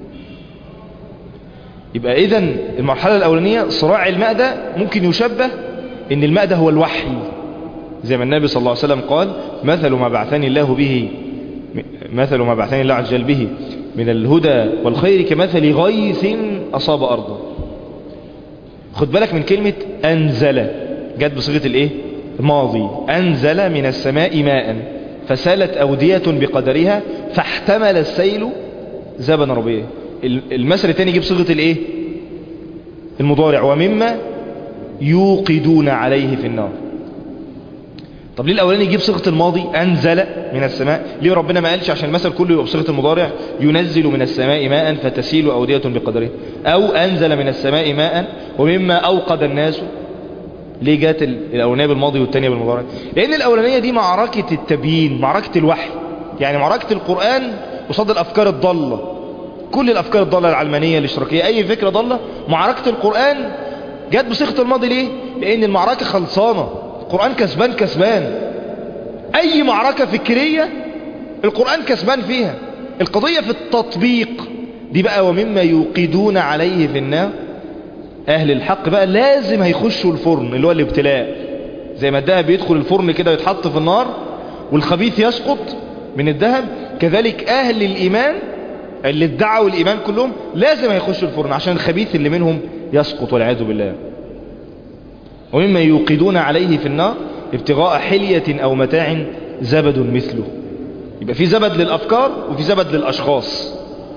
يبقى إذا المرحلة الأولانية صراع الماء ده ممكن يشبه إن الماء ده هو الوحي زي ما النبي صلى الله عليه وسلم قال مثل ما بعثني الله به مثل ما بعثني الله عز وجل به من الهدى والخير كمثل غيث أصاب أرضا خد بالك من كلمة أنزل جت بصيغة الإيه الماضي أنزل من السماء ماء فسالت أودية بقدرها فاحتمل السيل زبن ربيع المثل الثاني يجيب صيغة الإيه المضارع ومما يوقدون عليه في النار طب ليه الاولاني يجيب صيغه الماضي انزل من السماء ليه ربنا ما قالش عشان المثل كله يبقى بصيغه المضارع ينزل من السماء ماء فتسيل اوديه بقدره او انزل من السماء ماء ومما اوقد الناس ليه جات الاولانيه بالماضي والثانيه بالمضارع لان الاولانيه دي معركه التبيين معركه الوحي يعني معركه القران قصاد الافكار الضاله كل الافكار الضاله العلمانيه الاشتراكيه اي فكره ضاله معركه القران جت بصيغه الماضي ليه لان المعركه خلصانه القرآن كسبان كسبان أي معركة فكرية القرآن كسبان فيها القضية في التطبيق دي بقى ومما يوقدون عليه في النار أهل الحق بقى لازم هيخشوا الفرن اللي هو الابتلاء زي ما الذهب يدخل الفرن كده ويتحط في النار والخبيث يسقط من الذهب كذلك أهل الإيمان اللي ادعوا الإيمان كلهم لازم هيخشوا الفرن عشان الخبيث اللي منهم يسقط والعياذ بالله ومما يوقدون عليه في النار ابتغاء حلية أو متاع زبد مثله يبقى في زبد للأفكار وفي زبد للأشخاص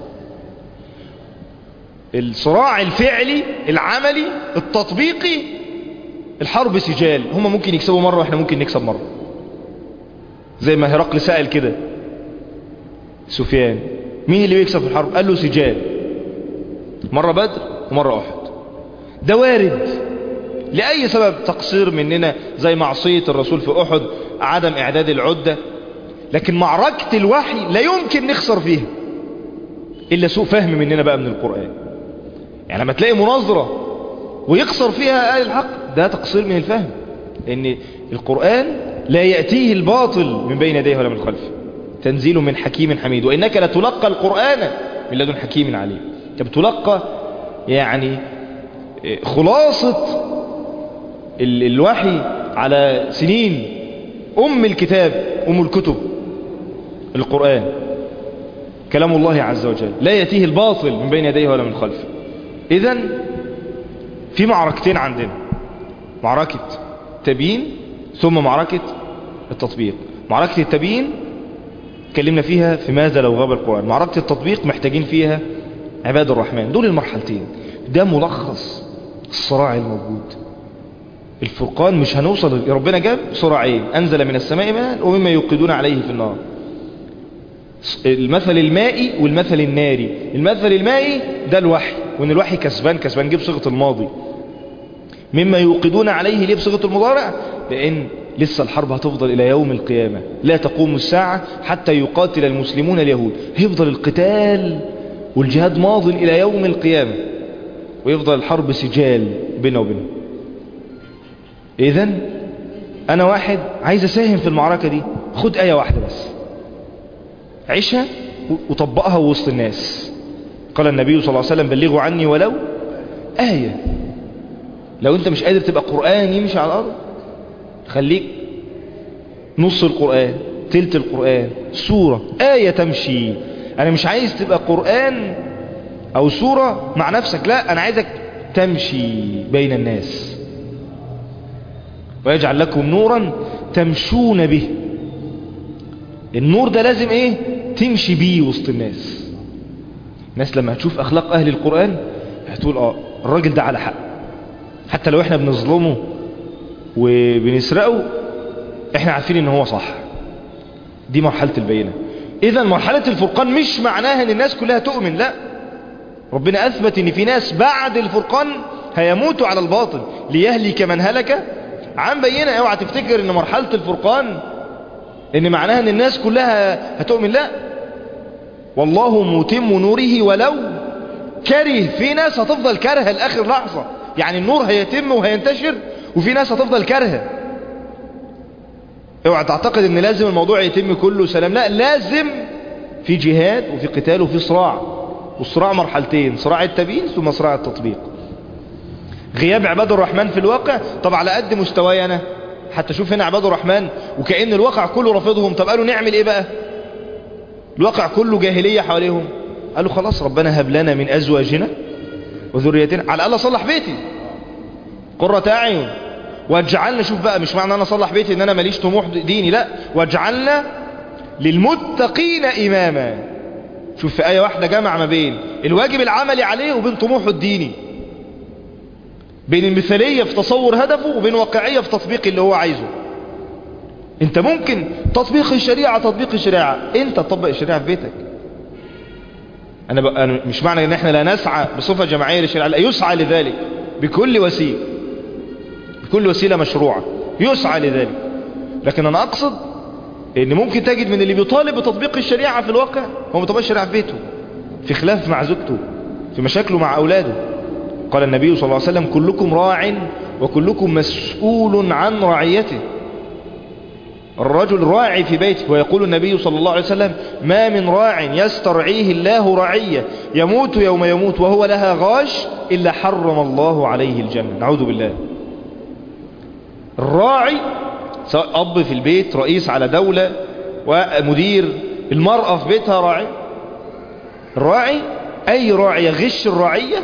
الصراع الفعلي العملي التطبيقي الحرب سجال هم ممكن يكسبوا مرة واحنا ممكن نكسب مرة زي ما هرقل سأل كده سفيان مين اللي بيكسب في الحرب قال له سجال مرة بدر ومرة أحد ده وارد لأي سبب تقصير مننا زي معصية الرسول في أحد عدم إعداد العدة لكن معركة الوحي لا يمكن نخسر فيها إلا سوء فهم مننا بقى من القرآن يعني لما تلاقي مناظرة ويقصر فيها آل الحق ده تقصير من الفهم لأن القرآن لا يأتيه الباطل من بين يديه ولا من خلفه تنزيل من حكيم حميد وإنك لتلقى القرآن من لدن حكيم عليم انت بتلقى يعني خلاصة الوحي على سنين أم الكتاب أم الكتب القرآن كلام الله عز وجل لا يأتيه الباطل من بين يديه ولا من خلفه إذا في معركتين عندنا معركة تبيين ثم معركة التطبيق معركة التبيين اتكلمنا فيها في ماذا لو غاب القرآن معركة التطبيق محتاجين فيها عباد الرحمن دول المرحلتين ده ملخص الصراع الموجود الفرقان مش هنوصل ربنا جاب صراعين أنزل من السماء ماء ومما يوقدون عليه في النار المثل المائي والمثل الناري المثل المائي ده الوحي وان الوحي كسبان كسبان جيب صيغة الماضي مما يوقدون عليه ليه بصيغة المضارع لان لسه الحرب هتفضل الى يوم القيامة لا تقوم الساعة حتى يقاتل المسلمون اليهود هيفضل القتال والجهاد ماض الى يوم القيامة ويفضل الحرب سجال بينه وبينه اذا انا واحد عايز اساهم في المعركة دي خد اية واحدة بس عيشها وطبقها وسط الناس قال النبي صلى الله عليه وسلم بلغوا عني ولو آية لو انت مش قادر تبقى قرآن يمشي على الأرض خليك نص القرآن تلت القرآن سورة آية تمشي أنا مش عايز تبقى قرآن أو سورة مع نفسك لا أنا عايزك تمشي بين الناس ويجعل لكم نورا تمشون به النور ده لازم ايه تمشي بيه وسط الناس الناس لما هتشوف اخلاق اهل القرآن هتقول اه الراجل ده على حق حتى لو احنا بنظلمه وبنسرقه احنا عارفين ان هو صح دي مرحلة البينة اذا مرحلة الفرقان مش معناها ان الناس كلها تؤمن لا ربنا اثبت ان في ناس بعد الفرقان هيموتوا على الباطل ليهلك من هلك عن بينة اوعى تفتكر ان مرحلة الفرقان ان معناها ان الناس كلها هتؤمن لا والله متم نوره ولو كره في ناس هتفضل كارهه لاخر لحظة يعني النور هيتم وهينتشر وفي ناس هتفضل كارهه اوعى تعتقد ان لازم الموضوع يتم كله سلام لا لازم في جهاد وفي قتال وفي صراع والصراع مرحلتين صراع التبيين ثم صراع التطبيق غياب عباد الرحمن في الواقع طب على قد مستواي انا حتى شوف هنا عباد الرحمن وكأن الواقع كله رافضهم طب قالوا نعمل ايه بقى الواقع كله جاهلية حواليهم قالوا خلاص ربنا هب لنا من أزواجنا وذريتنا على الأقل صلح بيتي قرة أعين واجعلنا شوف بقى مش معنى أنا صلح بيتي إن أنا ماليش طموح ديني لا واجعلنا للمتقين إماما شوف في آية واحدة جمع ما بين الواجب العملي عليه وبين طموحه الديني بين المثالية في تصور هدفه وبين واقعية في تطبيق اللي هو عايزه انت ممكن تطبيق الشريعة تطبيق الشريعة انت تطبق الشريعة في بيتك انا, ب... أنا مش معنى ان احنا لا نسعى بصفة جماعية للشريعة لا يسعى لذلك بكل وسيلة بكل وسيلة مشروعة يسعى لذلك لكن انا اقصد ان ممكن تجد من اللي بيطالب بتطبيق الشريعة في الواقع هو مطبق الشريعة في بيته في خلاف مع زوجته في مشاكله مع اولاده قال النبي صلى الله عليه وسلم كلكم راع وكلكم مسؤول عن رعيته الرجل راعي في بيته ويقول النبي صلى الله عليه وسلم ما من راع يسترعيه الله رعية يموت يوم يموت وهو لها غاش إلا حرم الله عليه الجنة نعوذ بالله الراعي سواء أب في البيت رئيس على دولة ومدير المرأة في بيتها راعي الراعي أي راعي يغش الرعية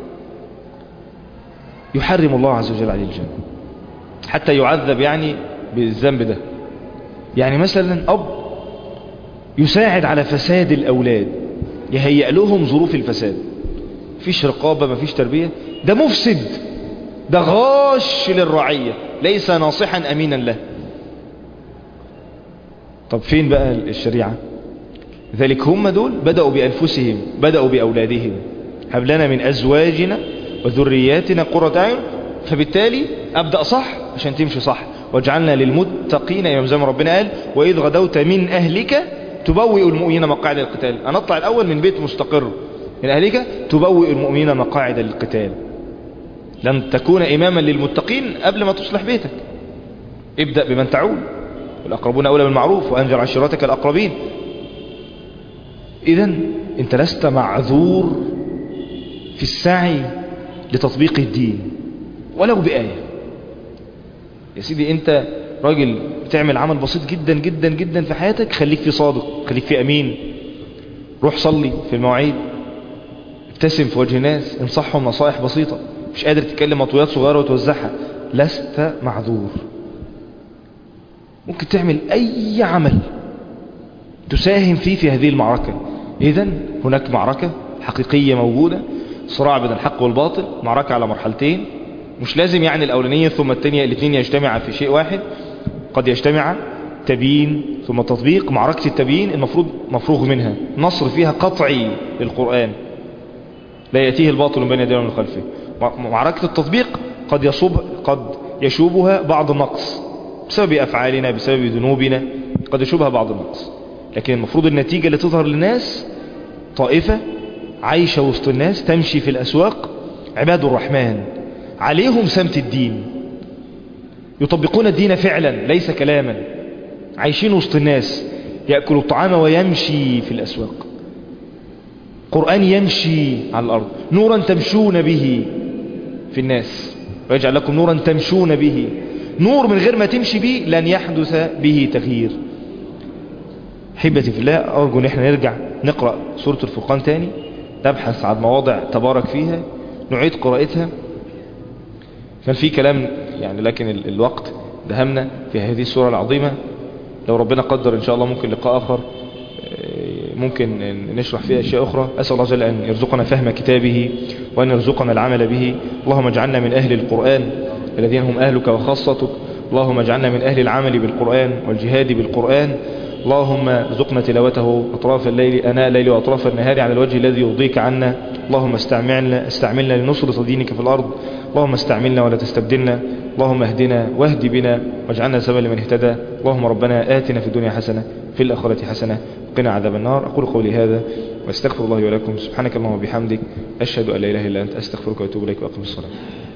يحرم الله عز وجل عليه الجنة حتى يعذب يعني بالذنب ده يعني مثلا أب يساعد على فساد الأولاد يهيئ لهم ظروف الفساد مفيش رقابة مفيش تربية ده مفسد ده غاش للرعية ليس ناصحا أمينا له طب فين بقى الشريعة ذلك هم دول بدأوا بأنفسهم بدأوا بأولادهم هب لنا من أزواجنا وذرياتنا قرة أعين فبالتالي أبدأ صح عشان تمشي صح واجعلنا للمتقين إمام زي ما ربنا قال وإذ غدوت من أهلك تبوئ المؤمنين مقاعد القتال أنا أطلع الأول من بيت مستقر من أهلك تبوئ المؤمنين مقاعد للقتال لن تكون إماما للمتقين قبل ما تصلح بيتك ابدأ بمن تعول والأقربون أولى بالمعروف وأنذر عشيرتك الأقربين إذا أنت لست معذور في السعي لتطبيق الدين ولو بآية يا سيدي أنت راجل بتعمل عمل بسيط جدا جدا جدا في حياتك خليك فيه صادق خليك فيه أمين روح صلي في المواعيد ابتسم في وجه الناس انصحهم نصائح بسيطة مش قادر تتكلم مطويات صغيرة وتوزعها لست معذور ممكن تعمل أي عمل تساهم فيه في هذه المعركة إذا هناك معركة حقيقية موجودة صراع بين الحق والباطل معركة على مرحلتين مش لازم يعني الأولانية ثم الثانية الاثنين يجتمع في شيء واحد قد يجتمع تبيين ثم تطبيق معركة التبيين المفروض مفروغ منها نصر فيها قطعي للقرآن لا يأتيه الباطل من بين يديه ومن خلفه معركة التطبيق قد يصب قد يشوبها بعض النقص بسبب أفعالنا بسبب ذنوبنا قد يشوبها بعض النقص لكن المفروض النتيجة اللي تظهر للناس طائفة عايشة وسط الناس تمشي في الأسواق عباد الرحمن عليهم سمت الدين يطبقون الدين فعلا ليس كلاما عايشين وسط الناس يأكل الطعام ويمشي في الأسواق قرآن يمشي على الأرض نورا تمشون به في الناس ويجعل لكم نورا تمشون به نور من غير ما تمشي به لن يحدث به تغيير حبتي في الله أرجو أن احنا نرجع نقرأ سورة الفرقان تاني نبحث عن مواضع تبارك فيها نعيد قراءتها كان في كلام يعني لكن الوقت دهمنا في هذه السورة العظيمة لو ربنا قدر إن شاء الله ممكن لقاء آخر ممكن نشرح فيها أشياء أخرى أسأل الله جل أن يرزقنا فهم كتابه وأن يرزقنا العمل به اللهم اجعلنا من أهل القرآن الذين هم أهلك وخاصتك اللهم اجعلنا من أهل العمل بالقرآن والجهاد بالقرآن اللهم ارزقنا تلاوته أطراف الليل أناء الليل وأطراف النهار على الوجه الذي يرضيك عنا اللهم استعملنا, استعملنا لنصرة دينك في الأرض اللهم استعملنا ولا تستبدلنا اللهم اهدنا واهد بنا واجعلنا سببا لمن اهتدى اللهم ربنا آتنا في الدنيا حسنة في الآخرة حسنة قنا عذاب النار أقول قولي هذا واستغفر الله ولكم سبحانك اللهم وبحمدك أشهد أن لا إله إلا أنت أستغفرك وأتوب إليك وأقم الصلاة